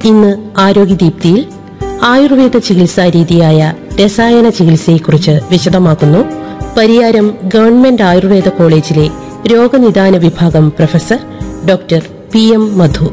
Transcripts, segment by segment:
ഇന്ന് ആരോഗ്യദീപ്തിയിൽ ആയുർവേദ ചികിത്സാ രീതിയായ രസായന ചികിത്സയെക്കുറിച്ച് വിശദമാക്കുന്നു പരിയാരം ഗവൺമെന്റ് ആയുർവേദ കോളേജിലെ രോഗനിദാന വിഭാഗം professor doctor P M Madhu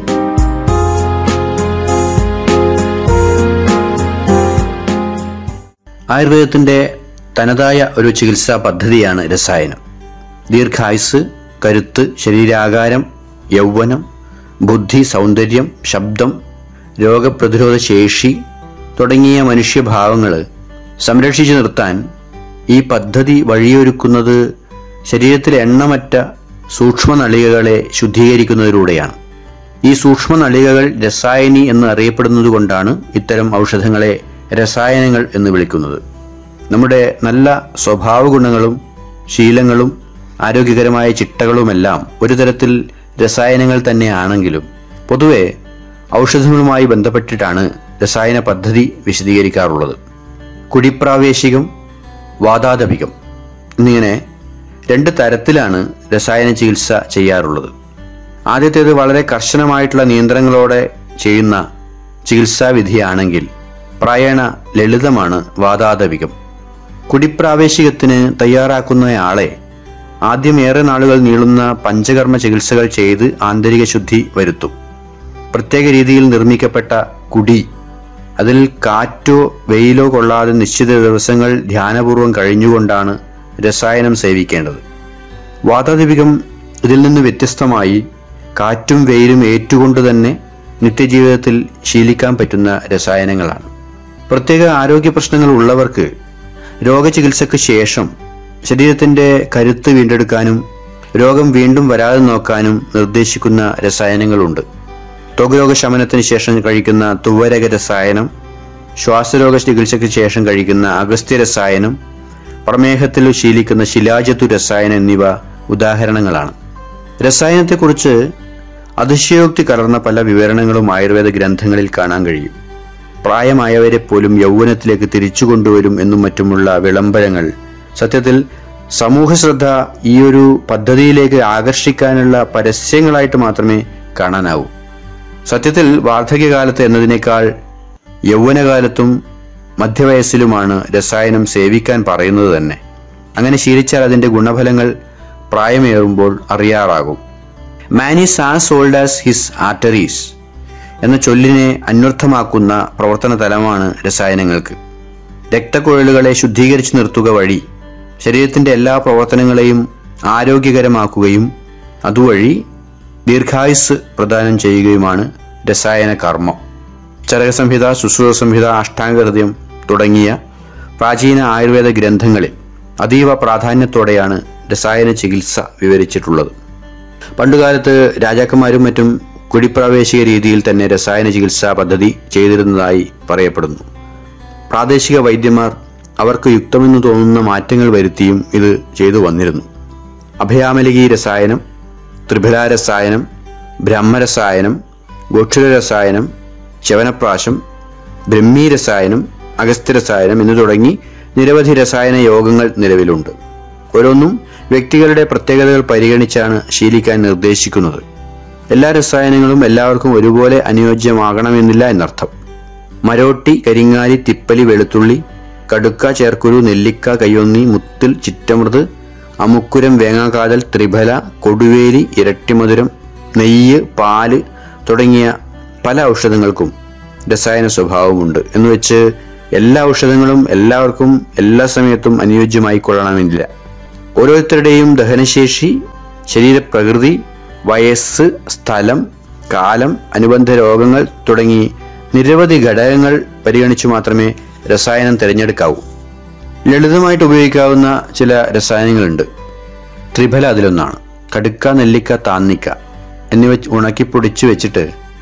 ആയുർവേദത്തിന്റെ തനതായ ഒരു ചികിത്സാ പദ്ധതിയാണ് രസായനം ദീർഘായുസ് കരുത്ത് ശരീരാകാരം യൗവനം ബുദ്ധി സൗന്ദര്യം ശബ്ദം രോഗപ്രതിരോധ ശേഷി തുടങ്ങിയ മനുഷ്യഭാവങ്ങൾ സംരക്ഷിച്ചു നിർത്താൻ ഈ പദ്ധതി വഴിയൊരുക്കുന്നത് ശരീരത്തിലെ എണ്ണമറ്റ സൂക്ഷ്മ നളികകളെ ശുദ്ധീകരിക്കുന്നതിലൂടെയാണ് ഈ സൂക്ഷ്മ നളികകൾ രസായനി എന്ന് അറിയപ്പെടുന്നത് കൊണ്ടാണ് ഇത്തരം ഔഷധങ്ങളെ രസായനങ്ങൾ എന്ന് വിളിക്കുന്നത് നമ്മുടെ നല്ല സ്വഭാവ ഗുണങ്ങളും ശീലങ്ങളും ആരോഗ്യകരമായ ചിട്ടകളുമെല്ലാം ഒരു തരത്തിൽ രസായനങ്ങൾ തന്നെയാണെങ്കിലും പൊതുവെ ഔഷധങ്ങളുമായി ബന്ധപ്പെട്ടിട്ടാണ് രസായന പദ്ധതി വിശദീകരിക്കാറുള്ളത് കുടിപ്രാവേശികം വാതാതപികം എന്നിങ്ങനെ രണ്ട് തരത്തിലാണ് രസായന ചികിത്സ ചെയ്യാറുള്ളത് ആദ്യത്തേത് വളരെ കർശനമായിട്ടുള്ള നിയന്ത്രണങ്ങളോടെ ചെയ്യുന്ന ചികിത്സാ വിധിയാണെങ്കിൽ പ്രായണ ലളിതമാണ് വാതാതപികം കുടിപ്രാവേശികത്തിന് തയ്യാറാക്കുന്നയാളെ ആദ്യം ഏറെ നാളുകൾ നീളുന്ന പഞ്ചകർമ്മ ചികിത്സകൾ ചെയ്ത് ആന്തരിക ശുദ്ധി വരുത്തും പ്രത്യേക രീതിയിൽ നിർമ്മിക്കപ്പെട്ട കുടി അതിൽ കാറ്റോ വെയിലോ കൊള്ളാതെ നിശ്ചിത ദിവസങ്ങൾ ധ്യാനപൂർവം കഴിഞ്ഞുകൊണ്ടാണ് രസായനം സേവിക്കേണ്ടത് വാതാതിപികം ഇതിൽ നിന്ന് വ്യത്യസ്തമായി കാറ്റും വെയിലും ഏറ്റുകൊണ്ട് തന്നെ നിത്യജീവിതത്തിൽ ശീലിക്കാൻ പറ്റുന്ന രസായനങ്ങളാണ് പ്രത്യേക ആരോഗ്യ പ്രശ്നങ്ങൾ ഉള്ളവർക്ക് രോഗചികിത്സയ്ക്ക് ശേഷം ശരീരത്തിന്റെ കരുത്ത് വീണ്ടെടുക്കാനും രോഗം വീണ്ടും വരാതെ നോക്കാനും നിർദ്ദേശിക്കുന്ന രസായനങ്ങളുണ്ട് ത്വകരോഗ ശമനത്തിന് ശേഷം കഴിക്കുന്ന തുവരക രസായനം ശ്വാസരോഗ ചികിത്സയ്ക്ക് ശേഷം കഴിക്കുന്ന അഗസ്ത്യ രസായനം പ്രമേഹത്തിൽ ശീലിക്കുന്ന ശിലാജത്തു രസായനം എന്നിവ ഉദാഹരണങ്ങളാണ് രസായനത്തെക്കുറിച്ച് അതിശയോക്തി കലർന്ന പല വിവരണങ്ങളും ആയുർവേദ ഗ്രന്ഥങ്ങളിൽ കാണാൻ കഴിയും പ്രായമായവരെ പോലും യൗവനത്തിലേക്ക് തിരിച്ചു കൊണ്ടുവരും എന്നും മറ്റുമുള്ള വിളംബരങ്ങൾ സത്യത്തിൽ സമൂഹ ശ്രദ്ധ ഈ ഒരു പദ്ധതിയിലേക്ക് ആകർഷിക്കാനുള്ള പരസ്യങ്ങളായിട്ട് മാത്രമേ കാണാനാവൂ സത്യത്തിൽ വാർദ്ധക്യകാലത്ത് എന്നതിനേക്കാൾ യൗവനകാലത്തും മധ്യവയസ്സിലുമാണ് രസായനം സേവിക്കാൻ പറയുന്നത് തന്നെ അങ്ങനെ ശീലിച്ചാൽ അതിന്റെ ഗുണഫലങ്ങൾ പ്രായമേറുമ്പോൾ അറിയാറാകും man is as old as his arteries എന്ന ചൊല്ലിനെ അന്വർത്ഥമാക്കുന്ന പ്രവർത്തന തലമാണ് രസായനങ്ങൾക്ക് രക്തക്കുഴലുകളെ ശുദ്ധീകരിച്ചു നിർത്തുക വഴി ശരീരത്തിന്റെ എല്ലാ പ്രവർത്തനങ്ങളെയും ആരോഗ്യകരമാക്കുകയും അതുവഴി ദീർഘായുസ് പ്രദാനം ചെയ്യുകയുമാണ് രസായന കർമ്മം ചരകസംഹിത സുശ്രുത സംഹിത അഷ്ടാംഗഹൃദയം തുടങ്ങിയ പ്രാചീന ആയുർവേദ ഗ്രന്ഥങ്ങളിൽ അതീവ പ്രാധാന്യത്തോടെയാണ് രസായന ചികിത്സ വിവരിച്ചിട്ടുള്ളത് പണ്ടുകാലത്ത് രാജാക്കന്മാരും മറ്റും കുടിപ്രാവേശിക രീതിയിൽ തന്നെ രസായന ചികിത്സാ പദ്ധതി ചെയ്തിരുന്നതായി പറയപ്പെടുന്നു പ്രാദേശിക വൈദ്യന്മാർ അവർക്ക് യുക്തമെന്ന് തോന്നുന്ന മാറ്റങ്ങൾ വരുത്തിയും ഇത് ചെയ്തു വന്നിരുന്നു അഭയാമലികി രസായനം ത്രിഫല രസായനം ബ്രഹ്മരസായനം ഗോക്ഷുര രസായനം ശവനപ്രാശം ബ്രഹ്മി രസായനം അഗസ്ത്യരസായനം എന്ന് തുടങ്ങി നിരവധി രസായന യോഗങ്ങൾ നിലവിലുണ്ട് ഓരോന്നും വ്യക്തികളുടെ പ്രത്യേകതകൾ പരിഗണിച്ചാണ് ശീലിക്കാൻ നിർദ്ദേശിക്കുന്നത് എല്ലാ രസായനങ്ങളും എല്ലാവർക്കും ഒരുപോലെ അനുയോജ്യമാകണമെന്നില്ല എന്നർത്ഥം മരോട്ടി കരിങ്ങാലി തിപ്പലി വെളുത്തുള്ളി കടുക്ക ചേർക്കുരു നെല്ലിക്ക കയ്യൊന്നി മുത്തിൽ ചിറ്റമൃത് അമുക്കുരം വേങ്ങാകാതൽ ത്രിഫല കൊടുവേലി ഇരട്ടിമധുരം നെയ്യ് പാല് തുടങ്ങിയ പല ഔഷധങ്ങൾക്കും രസായന സ്വഭാവമുണ്ട് എന്ന് വെച്ച് എല്ലാ ഔഷധങ്ങളും എല്ലാവർക്കും എല്ലാ സമയത്തും അനുയോജ്യമായി കൊള്ളണമെന്നില്ല ഓരോരുത്തരുടെയും ദഹനശേഷി ശരീരപ്രകൃതി വയസ്സ് സ്ഥലം കാലം അനുബന്ധ രോഗങ്ങൾ തുടങ്ങി നിരവധി ഘടകങ്ങൾ പരിഗണിച്ചു മാത്രമേ രസായനം തിരഞ്ഞെടുക്കാവൂ ലളിതമായിട്ട് ഉപയോഗിക്കാവുന്ന ചില രസായനങ്ങളുണ്ട് ത്രിഫല അതിലൊന്നാണ് കടുക്ക നെല്ലിക്ക താന്നിക്ക എന്നിവ ഉണക്കി പൊടിച്ചു വെച്ചിട്ട്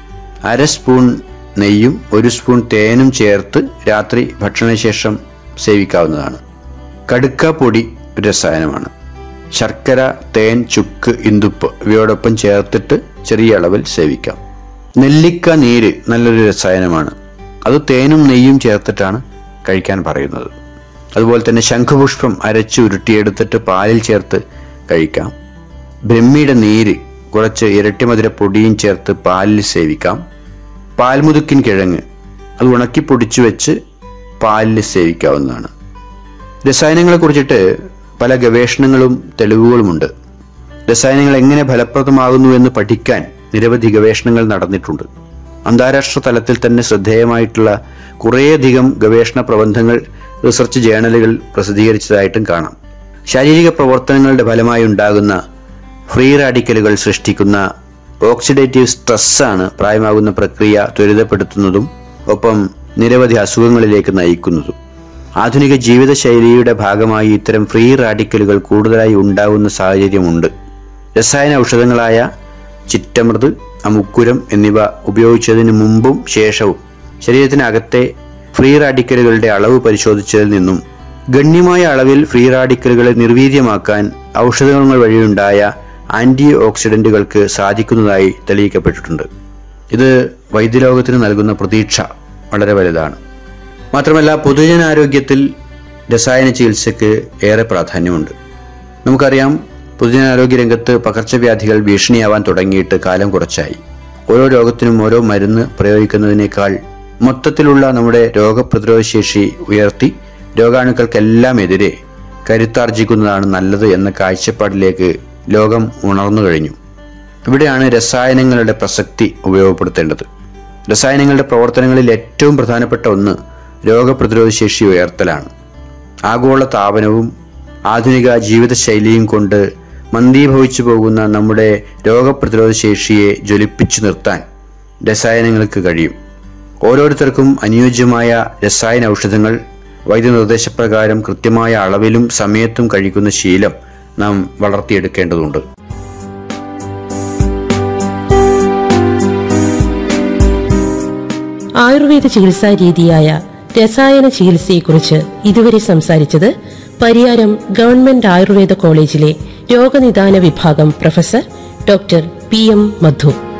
അര സ്പൂൺ നെയ്യും ഒരു സ്പൂൺ തേനും ചേർത്ത് രാത്രി ഭക്ഷണശേഷം സേവിക്കാവുന്നതാണ് കടുക്ക പൊടി ഒരു രസായനമാണ് ശർക്കര തേൻ ചുക്ക് ഇന്ദുപ്പ് ഇവയോടൊപ്പം ചേർത്തിട്ട് ചെറിയ അളവിൽ സേവിക്കാം നെല്ലിക്ക നീര് നല്ലൊരു രസായനമാണ് അത് തേനും നെയ്യും ചേർത്തിട്ടാണ് കഴിക്കാൻ പറയുന്നത് അതുപോലെ തന്നെ ശംഖുപുഷ്പം അരച്ച് ഉരുട്ടിയെടുത്തിട്ട് പാലിൽ ചേർത്ത് കഴിക്കാം ബ്രഹ്മിയുടെ നീര് കുറച്ച് ഇരട്ടിമധുര പൊടിയും ചേർത്ത് പാലിൽ സേവിക്കാം പാൽമുതുക്കിൻ കിഴങ്ങ് അത് ഉണക്കി പൊടിച്ചു വെച്ച് പാലിൽ സേവിക്കാവുന്നതാണ് രസായനങ്ങളെ കുറിച്ചിട്ട് പല ഗവേഷണങ്ങളും തെളിവുകളുമുണ്ട് രസായനങ്ങൾ എങ്ങനെ ഫലപ്രദമാകുന്നു എന്ന് പഠിക്കാൻ നിരവധി ഗവേഷണങ്ങൾ നടന്നിട്ടുണ്ട് അന്താരാഷ്ട്ര തലത്തിൽ തന്നെ ശ്രദ്ധേയമായിട്ടുള്ള കുറേയധികം ഗവേഷണ പ്രബന്ധങ്ങൾ റിസർച്ച് ജേണലുകൾ പ്രസിദ്ധീകരിച്ചതായിട്ടും കാണാം ശാരീരിക പ്രവർത്തനങ്ങളുടെ ഫലമായി ഉണ്ടാകുന്ന ഫ്രീ റാഡിക്കലുകൾ സൃഷ്ടിക്കുന്ന ഓക്സിഡേറ്റീവ് സ്ട്രെസ്സാണ് പ്രായമാകുന്ന പ്രക്രിയ ത്വരിതപ്പെടുത്തുന്നതും ഒപ്പം നിരവധി അസുഖങ്ങളിലേക്ക് നയിക്കുന്നതും ആധുനിക ജീവിതശൈലിയുടെ ഭാഗമായി ഇത്തരം ഫ്രീ റാഡിക്കലുകൾ കൂടുതലായി ഉണ്ടാകുന്ന സാഹചര്യമുണ്ട് രസായന ഔഷധങ്ങളായ ചിറ്റമൃത് അമുക്കുരം എന്നിവ ഉപയോഗിച്ചതിന് മുമ്പും ശേഷവും ശരീരത്തിനകത്തെ ഫ്രീ റാഡിക്കലുകളുടെ അളവ് പരിശോധിച്ചതിൽ നിന്നും ഗണ്യമായ അളവിൽ ഫ്രീ റാഡിക്കലുകളെ നിർവീര്യമാക്കാൻ ഔഷധങ്ങൾ വഴിയുണ്ടായ ആന്റി ഓക്സിഡന്റുകൾക്ക് സാധിക്കുന്നതായി തെളിയിക്കപ്പെട്ടിട്ടുണ്ട് ഇത് വൈദ്യലോകത്തിന് നൽകുന്ന പ്രതീക്ഷ വളരെ വലുതാണ് മാത്രമല്ല പൊതുജനാരോഗ്യത്തിൽ രസായന ചികിത്സയ്ക്ക് ഏറെ പ്രാധാന്യമുണ്ട് നമുക്കറിയാം പൊതുജനാരോഗ്യ രംഗത്ത് പകർച്ചവ്യാധികൾ ഭീഷണിയാവാൻ തുടങ്ങിയിട്ട് കാലം കുറച്ചായി ഓരോ രോഗത്തിനും ഓരോ മരുന്ന് പ്രയോഗിക്കുന്നതിനേക്കാൾ മൊത്തത്തിലുള്ള നമ്മുടെ രോഗപ്രതിരോധ ശേഷി ഉയർത്തി രോഗാണുക്കൾക്കെല്ലാം എതിരെ കരുത്താർജിക്കുന്നതാണ് നല്ലത് എന്ന കാഴ്ചപ്പാടിലേക്ക് ലോകം ഉണർന്നു കഴിഞ്ഞു ഇവിടെയാണ് രസായനങ്ങളുടെ പ്രസക്തി ഉപയോഗപ്പെടുത്തേണ്ടത് രസായനങ്ങളുടെ പ്രവർത്തനങ്ങളിൽ ഏറ്റവും പ്രധാനപ്പെട്ട ഒന്ന് രോഗപ്രതിരോധ ശേഷി ഉയർത്തലാണ് ആഗോള താപനവും ആധുനിക ജീവിതശൈലിയും കൊണ്ട് മന്ദീഭവിച്ചു പോകുന്ന നമ്മുടെ രോഗപ്രതിരോധ ശേഷിയെ ജ്വലിപ്പിച്ചു നിർത്താൻ രസായനങ്ങൾക്ക് കഴിയും ഓരോരുത്തർക്കും അനുയോജ്യമായ രസായന ഔഷധങ്ങൾ വൈദ്യനിർദ്ദേശപ്രകാരം കൃത്യമായ അളവിലും സമയത്തും കഴിക്കുന്ന ശീലം നാം വളർത്തിയെടുക്കേണ്ടതുണ്ട് ആയുർവേദ ചികിത്സാ രീതിയായ രസായന ചികിത്സയെക്കുറിച്ച് ഇതുവരെ സംസാരിച്ചത് പരിയാരം ഗവൺമെന്റ് ആയുർവേദ കോളേജിലെ രോഗനിദാന വിഭാഗം പ്രൊഫസർ ഡോക്ടർ പി എം മധു